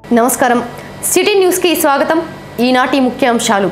నమస్కారం సిటీ న్యూస్కి స్వాగతం ఈనాటి ముఖ్యాంశాలు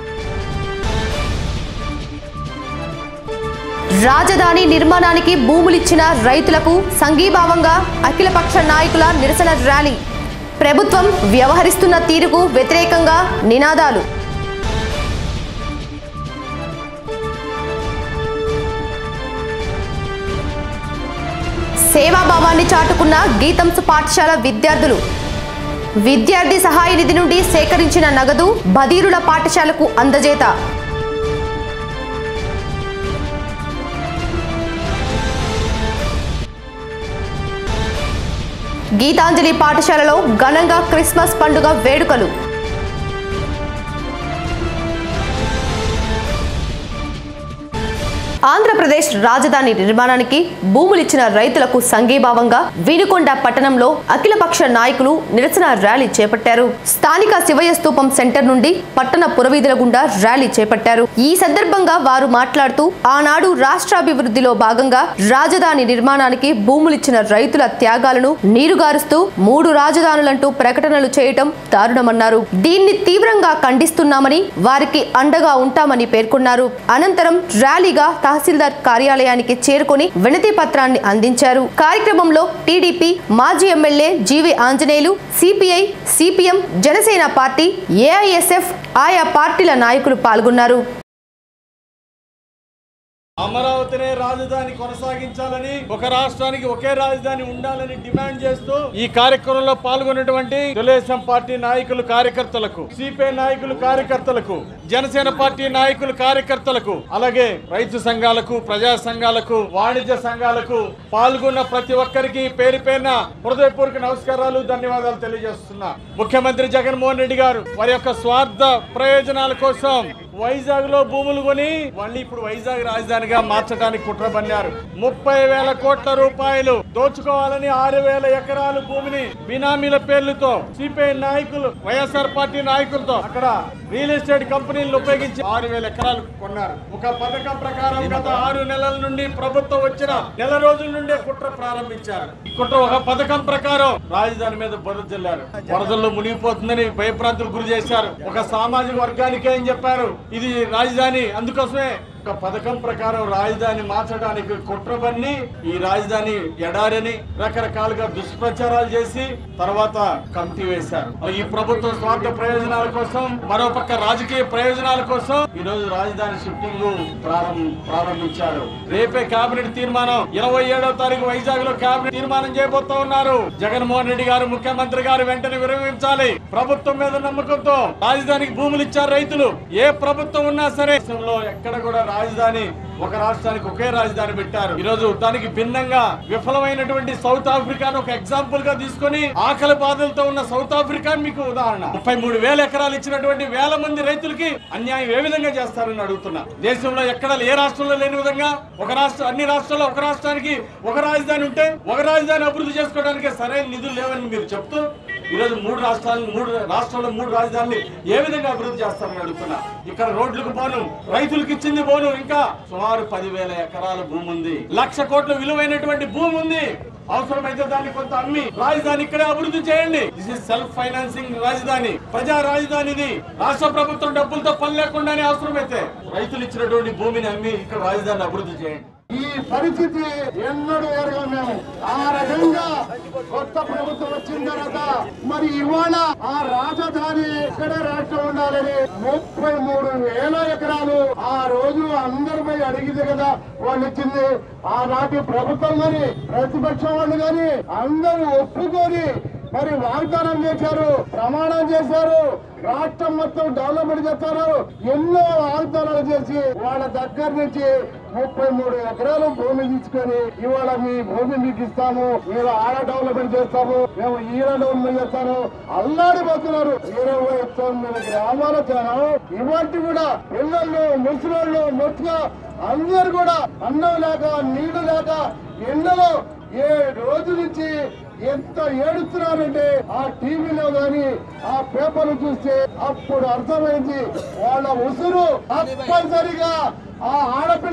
రాజధాని నిర్మాణానికి భూములిచ్చిన రైతులకు సంఘీభావంగా అఖిలపక్ష నాయకుల నిరసన ర్యాలీ ప్రభుత్వం వ్యవహరిస్తున్న తీరుకు వ్యతిరేకంగా నినాదాలు సేవాభావాన్ని చాటుకున్న గీతంసు పాఠశాల విద్యార్థులు విద్యార్థి సహాయ నిధి నుండి సేకరించిన నగదు బదీరుల పాఠశాలకు అందజేత గీతాంజలి పాఠశాలలో ఘనంగా క్రిస్మస్ పండుగ వేడుకలు ఆంధ్రప్రదేశ్ రాజధాని నిర్మాణానికి భూములిచ్చిన రైతులకు సంఘీభావంగా వినుకొండ పట్టణంలో అఖిలపక్ష నాయకులు నిరసన ర్యాలీ చేపట్టారు స్థానిక శివయ్య స్తూపం సెంటర్ నుండి పట్టణ పురవీధుల గుండా ర్యాలీ చేపట్టారు ఈ సందర్భంగా వారు మాట్లాడుతూ ఆనాడు రాష్ట్రాభివృద్ధిలో భాగంగా రాజధాని నిర్మాణానికి భూములిచ్చిన రైతుల త్యాగాలను నీరుగారుస్తూ మూడు రాజధానులంటూ ప్రకటనలు చేయటం దారుణమన్నారు దీన్ని తీవ్రంగా ఖండిస్తున్నామని వారికి అండగా ఉంటామని పేర్కొన్నారు అనంతరం ర్యాలీగా తహసీల్దార్ కార్యాలయానికి చేరుకొని వినతి పత్రాన్ని అందించారు కార్యక్రమంలో టీడీపీ మాజీ MLA G V Anjaneyulu CPI CPM Janasena party AISF ఆయా పార్టీల నాయకులు పాల్గొన్నారు అమరావతినే రాజధాని కొనసాగించాలని ఒక రాష్ట్రానికి ఒకే రాజధాని ఉండాలని డిమాండ్ చేస్తూ ఈ కార్యక్రమంలో పాల్గొన్నటువంటి తెలుగుదేశం పార్టీ నాయకులు కార్యకర్తలకు సిపిఐ నాయకులు కార్యకర్తలకు జనసేన పార్టీ నాయకులు కార్యకర్తలకు అలాగే రైతు సంఘాలకు ప్రజా సంఘాలకు వాణిజ్య సంఘాలకు పాల్గొన్న ప్రతి ఒక్కరికి పేరు పేరున హృదయపూర్వక నమస్కారాలు ధన్యవాదాలు తెలియజేస్తున్నా ముఖ్యమంత్రి జగన్మోహన్ రెడ్డి గారు వారి యొక్క స్వార్థ ప్రయోజనాల కోసం వైజాగ్ లో భూములు కొని మళ్ళీ ఇప్పుడు వైజాగ్ రాజధానిగా మార్చడానికి కుట్ర పన్నారు ముప్పై వేల కోట్ల రూపాయలు దోచుకోవాలని ఆరు వేల ఎకరాలు భూమిని బినామీల పేర్లతో సిపిఐ నాయకులు వైఎస్ఆర్ పార్టీ నాయకులతో అక్కడ రియల్ ఎస్టేట్ కంపెనీలను ఉపయోగించి ఆరు వేల ఎకరాలు కొన్నారు ఒక పథకం ప్రకారం గత ఆరు నెలల నుండి ప్రభుత్వం వచ్చిన నెల రోజుల నుండే కుట్ర ప్రారంభించారు ఈ కుట్ర ఒక పథకం ప్రకారం రాజధాని మీద బురద జల్లారు వరదల్లో మునిగిపోతుందని భయప్రాంతులు గురి చేశారు ఒక సామాజిక వర్గానికే అని చెప్పారు ఇది రాజధాని అందుకోసమే ఒక పథకం ప్రకారం రాజధాని మార్చడానికి కుట్రబన్ని ఈ రాజధాని ఎడారని రకరకాలుగా దుష్ప్రచారాలు చేసి తర్వాత కమిటీ వేశారు ఈ ప్రభుత్వ స్వార్థ ప్రయోజనాల కోసం మరోపక్క రాజకీయ ప్రయోజనాల కోసం ఈ రోజు రాజధాని షిఫ్టింగ్ ప్రారంభ ప్రారంభించారు రేపే కేబినెట్ తీర్మానం ఇరవై ఏడవ తారీఖు వైజాగ్ లో కేబినెట్ తీర్మానం చేయబోతా ఉన్నారు జగన్మోహన్ రెడ్డి గారు ముఖ్యమంత్రి గారు వెంటనే విరమించాలి ప్రభుత్వం మీద నమ్మకంతో రాజధానికి భూములు ఇచ్చారు రైతులు ఏ ప్రభుత్వం ఉన్నా సరే దేశంలో ఎక్కడ కూడా రాజధాని ఒక రాష్ట్రానికి ఒకే రాజధాని పెట్టారు ఈ రోజు దానికి భిన్నంగా విఫలమైనటువంటి సౌత్ ఆఫ్రికాను ఒక ఎగ్జాంపుల్ గా తీసుకొని ఆకలి బాధలతో ఉన్న సౌత్ ఆఫ్రికా మీకు ఉదాహరణ ముప్పై మూడు వేల ఎకరాలు ఇచ్చినటువంటి వేల మంది రైతులకి అన్యాయం ఏ విధంగా చేస్తారని అడుగుతున్నా దేశంలో ఎక్కడ ఏ రాష్ట్రంలో లేని విధంగా ఒక రాష్ట్ర అన్ని రాష్ట్రాల్లో ఒక రాష్ట్రానికి ఒక రాజధాని ఉంటే ఒక రాజధాని అభివృద్ధి చేసుకోవడానికి సరైన నిధులు లేవని మీరు చెప్తూ ఈ రోజు మూడు రాష్ట్రాలు మూడు రాష్ట్రాల్లో మూడు రాజధానులు ఏ విధంగా అభివృద్ధి చేస్తారని అడుగుతున్నా ఇక్కడ రోడ్లకు పోను రైతులకు ఇచ్చింది పోను ఇంకా సుమారు పదివేల ఎకరాల భూమి ఉంది లక్ష కోట్ల విలువైనటువంటి భూమి ఉంది అవసరమైతే దాన్ని కొంత అమ్మి రాజధాని ఇక్కడే అభివృద్ధి చేయండి దిస్ ఇస్ సెల్ఫ్ ఫైనాన్సింగ్ రాజధాని ప్రజా రాజధాని ఇది రాష్ట్ర ప్రభుత్వం డబ్బులతో పని లేకుండానే అవసరమైతే రైతులు ఇచ్చినటువంటి భూమిని అమ్మి ఇక్కడ రాజధాని అభివృద్ధి చేయండి ఈ పరిస్థితి ఎన్నడూ ఎరగలేము ఆ రకంగా కొత్త ప్రభుత్వం వచ్చిన తర్వాత మరి ఇవాళ ఆ రాజధాని ఇక్కడే రాష్ట్రం ఉండాలని ముప్పై మూడు వేల ఎకరాలు ఆ రోజు అందరు పోయి అడిగింది కదా వాళ్ళు ఇచ్చింది ఆనాటి ప్రభుత్వం గాని ప్రతిపక్షం వాళ్ళు గాని అందరూ ఒప్పుకొని మరి వాగ్దానం చేశారు ప్రమాణం చేశారు రాష్ట్రం మొత్తం డెవలప్మెంట్ చేస్తారు ఎన్నో వాగ్దానాలు చేసి వాళ్ళ దగ్గర నుంచి ముప్పై మూడు ఎకరాలు భూమి తీసుకొని ఇవాళ మీ భూమి మీకు ఇస్తాము మీరు ఆడ డెవలప్మెంట్ చేస్తాము మేము ఈడ డెవలప్మెంట్ చేస్తాము అల్లాడిపోతున్నారు ఇరవై తొమ్మిది గ్రామాల జనం ఇవాటి కూడా పిల్లలు ముసలోళ్ళు మొత్తం అందరు కూడా అన్నం లేక నీళ్లు లేక ఎండలో ఏ రోజు నుంచి ఎంత ఏడుస్తున్నారంటే ఆ టీవీలో గాని ఆ పేపర్ చూస్తే అప్పుడు అర్థమైంది వాళ్ళ ఉసురు తప్పనిసరిగా ఆ ఆడపిల్లలు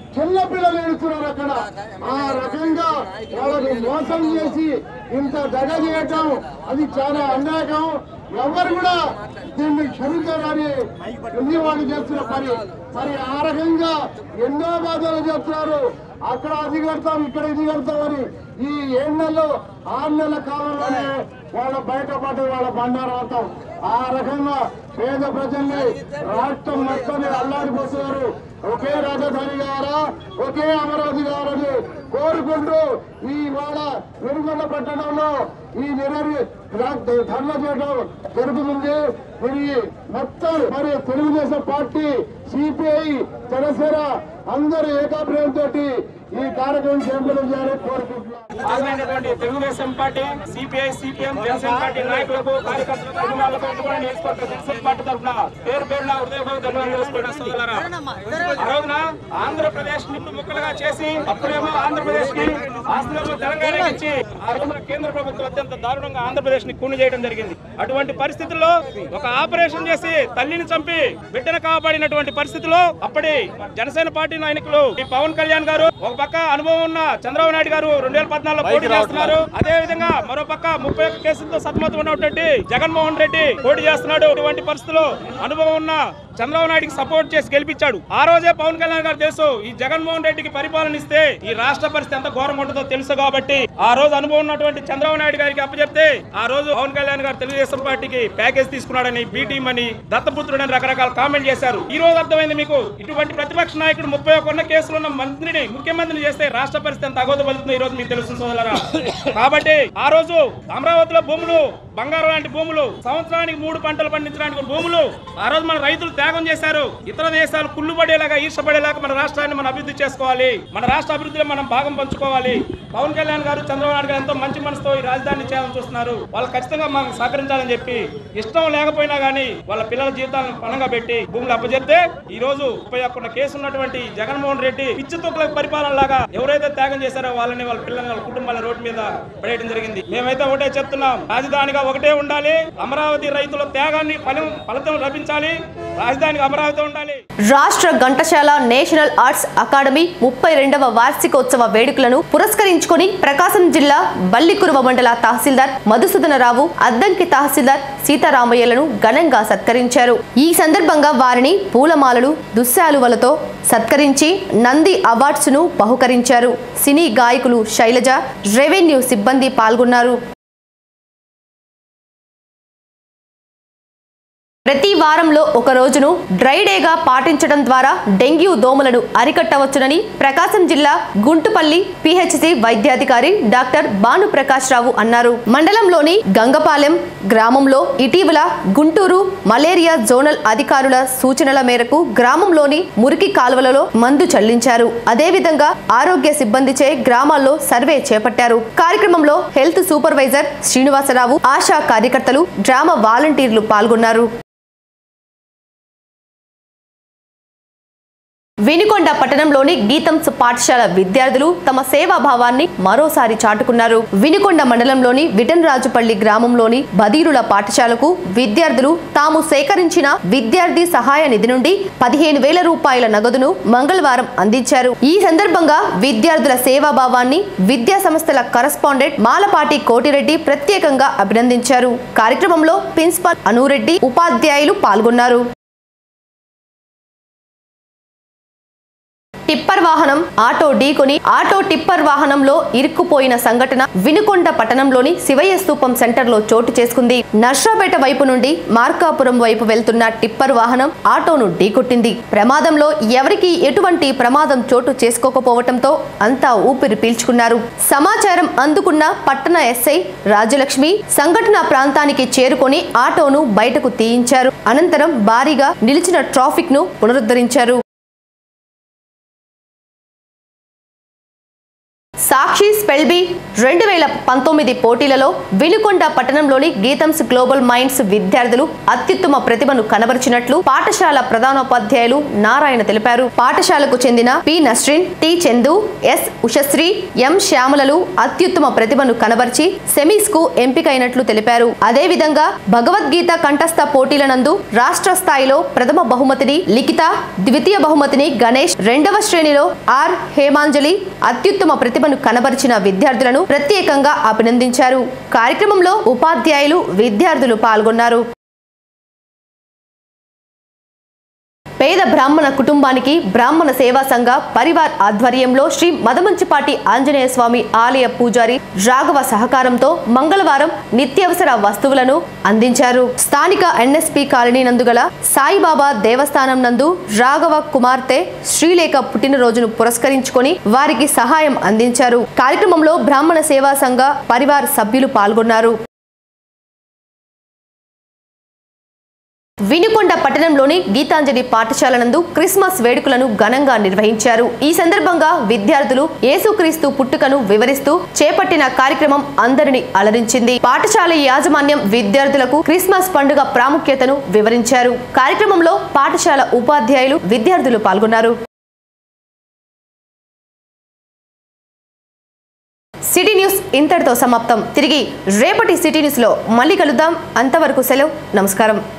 చిన్న పిల్లలు ఏడుస్తున్నారు అక్కడ ఆ రకంగా వాళ్ళని మోసం చేసి ఇంత దగ చేయటం అది చాలా అన్యాయం ఎవరు కూడా దీన్ని క్షమించాలని ఎన్ని వాళ్ళు చేస్తున్న పని మరి ఆ రకంగా ఎన్నో బాధలు చెప్తున్నారు అక్కడ అది కడతాం ఇక్కడ ఇది కడతామని ఈ ఏడు నెలలు ఆరు నెలల కాలంలోనే వాళ్ళ బయటపడి వాళ్ళ బండారాడతాం ఆ రకంగా పేద ప్రజల్ని రాష్ట్రం మొత్తాన్ని అల్లాడిపోతున్నారు ఒకే రాజధాని కావాలా ఒకే అమరావతి కావాలని కోరుకుంటూ ఈ వాళ్ళ వెనుకొండ పట్టణంలో ఈ నిరరి ధర్మ చేయడం జరుగుతుంది మరి మొత్తం మరి తెలుగుదేశం పార్టీ సిపిఐ జనసేన అందరూ ఏకాభిప్రాయంతో ఈ కార్యక్రమం చేపట్టడం చేయాలని కోరుకుంటున్నాం హాజరైనటువంటి Telugudesam party CPI CPM Janasena party నాయకులకు కార్యకర్తలకు అభిమానులకు ఎన్నుకోండి నియోజకవర్గ జనసేన పార్టీ తరఫున పేరు పేరున హృదయపూర్వక ధన్యవాదాలు తెలుసుకుంటున్నాం సోదరులారా. ఆ రోజున ఆంధ్రప్రదేశ్ నిప్పు ముక్కలుగా చేసి అప్పుడేమో ఆంధ్రప్రదేశ్ కి ఆస్తులను తెలంగాణ ఇచ్చి ఆ రోజున కేంద్ర ప్రభుత్వం అత్యంత దారుణంగా ఆంధ్రప్రదేశ్ ని కూని చేయడం జరిగింది అటువంటి పరిస్థితుల్లో ఒక ఆపరేషన్ చేసి తల్లిని చంపి బిడ్డను కాపాడినటువంటి పరిస్థితిలో అప్పటి జనసేన పార్టీ నాయకులు ఈ పవన్ కళ్యాణ్ గారు ఒక పక్క అనుభవం ఉన్న చంద్రబాబు నాయుడు గారు రెండు వేల పద్నాలుగులో పోటీ చేస్తున్నారు అదే విధంగా మరో పక్క ముప్పై ఒక్క కేసులతో సతమతం ఉన్నటువంటి జగన్మోహన్ రెడ్డి పోటీ చేస్తున్నాడు ఇటువంటి పరిస్థితుల్లో అనుభవం ఉన్న చంద్రబాబు నాయుడికి సపోర్ట్ చేసి గెలిపించాడు ఆ రోజే పవన్ కళ్యాణ్ గారు తెలుసు ఈ జగన్మోహన్ రెడ్డికి పరిపాలన ఇస్తే ఈ రాష్ట్ర పరిస్థితి ఎంత ఘోరంగా ఉంటుందో తెలుసు కాబట్టి ఆ రోజు అనుభవం ఉన్నటువంటి చంద్రబాబు నాయుడు గారికి అప్పచెప్తే ఆ రోజు పవన్ కళ్యాణ్ గారు తెలుగుదేశం పార్టీకి ప్యాకేజ్ తీసుకున్నాడని బీటీం అని దత్తపుత్రుడని రకరకాల కామెంట్ చేశారు ఈ రోజు అర్థమైంది మీకు ఇటువంటి ప్రతిపక్ష నాయకుడు ముప్పై ఒక్క కేసులు ఉన్న మంత్రిని ముఖ్యమంత్రిని చేస్తే రాష్ట్ర పరిస్థితి ఎంత అగోదపడుతుంది ఈ రోజు మీకు తెలుసు సోదరులారా కాబట్టి ఆ రోజు అమరావతిలో భూములు బంగారం లాంటి భూములు సంవత్సరానికి మూడు పంటలు పండించడానికి భూములు ఆ రోజు మన రైతులు త్యాగం చేశారు ఇతర దేశాలు కుళ్ళు పడేలాగా ఈర్షపడేలాగా మన రాష్ట్రాన్ని మనం అభివృద్ధి చేసుకోవాలి మన రాష్ట్ర అభివృద్ధిలో మనం భాగం పంచుకోవాలి పవన్ కళ్యాణ్ గారు చంద్రబాబు నాయుడు గారు ఎంతో మంచి మనసుతో ఈ రాజధాని చేయాలని చూస్తున్నారు వాళ్ళు ఖచ్చితంగా మనకు సహకరించాలని చెప్పి ఇష్టం లేకపోయినా గానీ వాళ్ళ పిల్లల జీవితాలను పణంగా పెట్టి భూములు అప్పచెప్తే ఈ రోజు ముప్పై ఒక్క కేసు ఉన్నటువంటి జగన్మోహన్ రెడ్డి పిచ్చి తొక్కుల పరిపాలన లాగా ఎవరైతే త్యాగం చేశారో వాళ్ళని వాళ్ళ పిల్లల్ని వాళ్ళ కుటుంబాల రోడ్డు మీద పడేయడం జరిగింది మేమైతే ఒకటే చెప్తున్నాం రాజధానిగా ఒకటే ఉండాలి అమరావతి రైతుల త్యాగాన్ని ఫలం ఫలితం లభించాలి రాజధానికి అమరావతి ఉండాలి రాష్ట్ర ఘంటశాల నేషనల్ ఆర్ట్స్ అకాడమీ ముప్పై రెండవ వార్షికోత్సవ వేడుకలను పురస్కరించుకొని ప్రకాశం జిల్లా బల్లికురువ మండల తహసీల్దార్ మధుసూదనరావు అద్దంకి తహసీల్దార్ సీతారామయ్యలను ఘనంగా సత్కరించారు ఈ సందర్భంగా వారిని పూలమాలలు దుశ్శాలువలతో సత్కరించి నంది అవార్డ్స్ ను బహుకరించారు సినీ గాయకులు శైలజ రెవెన్యూ సిబ్బంది పాల్గొన్నారు ప్రతి వారంలో ఒక రోజును డ్రై డేగా పాటించడం ద్వారా డెంగ్యూ దోమలను అరికట్టవచ్చునని ప్రకాశం జిల్లా గుంటుపల్లి పిహెచ్సి వైద్యాధికారి డాక్టర్ భానుప్రకాష్ రావు అన్నారు మండలంలోని గంగపాలెం గ్రామంలో ఇటీవల గుంటూరు మలేరియా జోనల్ అధికారుల సూచనల మేరకు గ్రామంలోని మురికి కాలువలలో మందు చల్లించారు అదేవిధంగా ఆరోగ్య సిబ్బందిచే గ్రామాల్లో సర్వే చేపట్టారు కార్యక్రమంలో హెల్త్ సూపర్వైజర్ శ్రీనివాసరావు ఆశా కార్యకర్తలు గ్రామ వాలంటీర్లు పాల్గొన్నారు వినుకొండ పట్టణంలోని గీతంస్ పాఠశాల విద్యార్థులు తమ సేవాభావాన్ని మరోసారి చాటుకున్నారు వినుకొండ మండలంలోని విటన్రాజుపల్లి గ్రామంలోని బదీరుల పాఠశాలకు విద్యార్థులు తాము సేకరించిన విద్యార్థి సహాయ నిధి నుండి పదిహేను వేల రూపాయల నగదును మంగళవారం అందించారు ఈ సందర్భంగా విద్యార్థుల సేవాభావాన్ని విద్యా సంస్థల కరస్పాండెంట్ మాలపాటి కోటిరెడ్డి ప్రత్యేకంగా అభినందించారు కార్యక్రమంలో ప్రిన్సిపల్ అనురెడ్డి ఉపాధ్యాయులు పాల్గొన్నారు టిప్పర్ వాహనం ఆటో ఢీకొని ఆటో టిప్పర్ వాహనంలో ఇరుక్కుపోయిన సంఘటన వినుకొండ పట్టణంలోని శివయ్య స్తూపం సెంటర్లో చోటు చేసుకుంది నర్సాపేట వైపు నుండి మార్కాపురం వైపు వెళ్తున్న టిప్పర్ వాహనం ఆటోను ఢీకొట్టింది ప్రమాదంలో ఎవరికీ ఎటువంటి ప్రమాదం చోటు చేసుకోకపోవటంతో అంతా ఊపిరి పీల్చుకున్నారు సమాచారం అందుకున్న పట్టణ ఎస్ఐ రాజలక్ష్మి సంఘటన ప్రాంతానికి చేరుకొని ఆటోను బయటకు తీయించారు అనంతరం భారీగా నిలిచిన ట్రాఫిక్ ను పునరుద్ధరించారు సాక్షి స్పెల్బీ రెండు వేల పంతొమ్మిది పోటీలలో వినుకొండ పట్టణంలోని గీతంస్ గ్లోబల్ మైండ్స్ విద్యార్థులు అత్యుత్తమ ప్రతిభను కనబరిచినట్లు పాఠశాల ప్రధానోపాధ్యాయులు నారాయణ తెలిపారు పాఠశాలకు చెందిన P Nasrin T Chandu S Ushasri M శ్యామలలు అత్యుత్తమ ప్రతిభను కనబర్చి సెమీస్ కు ఎంపికైనట్లు తెలిపారు అదేవిధంగా భగవద్గీత కంఠస్థ పోటీల నందు రాష్ట్ర స్థాయిలో ప్రథమ బహుమతిని లిఖిత ద్వితీయ బహుమతిని గణేష్ రెండవ శ్రేణిలో ఆర్ హేమాంజలి అత్యుత్తమ ప్రతిభను కనబరిచిన విద్యార్థులను ప్రత్యేకంగా అభినందించారు కార్యక్రమంలో ఉపాధ్యాయులు విద్యార్థులు పాల్గొన్నారు పేద బ్రాహ్మణ కుటుంబానికి బ్రాహ్మణ సేవా సంఘ పరివార్ ఆధ్వర్యంలో శ్రీ మదమంచిపాటి ఆంజనేయ స్వామి ఆలయ పూజారి రాఘవ సహకారంతో మంగళవారం నిత్యావసర వస్తువులను అందించారు స్థానిక ఎన్ఎస్పి కాలనీ నందుగల సాయిబాబా దేవస్థానం నందు రాఘవ కుమార్తె శ్రీలేఖ పుట్టినరోజును పురస్కరించుకొని వారికి సహాయం అందించారు కార్యక్రమంలో బ్రాహ్మణ సేవా సంఘ పరివార్ సభ్యులు పాల్గొన్నారు వినుకొండ పట్టణంలోని గీతాంజలి పాఠశాల నందు క్రిస్మస్ వేడుకలను ఘనంగా నిర్వహించారు ఈ సందర్భంగా విద్యార్థులు యేసుక్రీస్తు పుట్టుకను వివరిస్తూ చేపట్టిన కార్యక్రమం అందరిని అలరించింది పాఠశాల యాజమాన్యం విద్యార్థులకు క్రిస్మస్ పండుగ ప్రాముఖ్యతను వివరించారు కార్యక్రమంలో పాఠశాల ఉపాధ్యాయులు విద్యార్థులు పాల్గొన్నారు సిటీ న్యూస్ ఇంతటితో సమాప్తం తిరిగి రేపటి సిటీ న్యూస్ లో మళ్ళీ కలుద్దాం అంతవరకు సెలవు నమస్కారం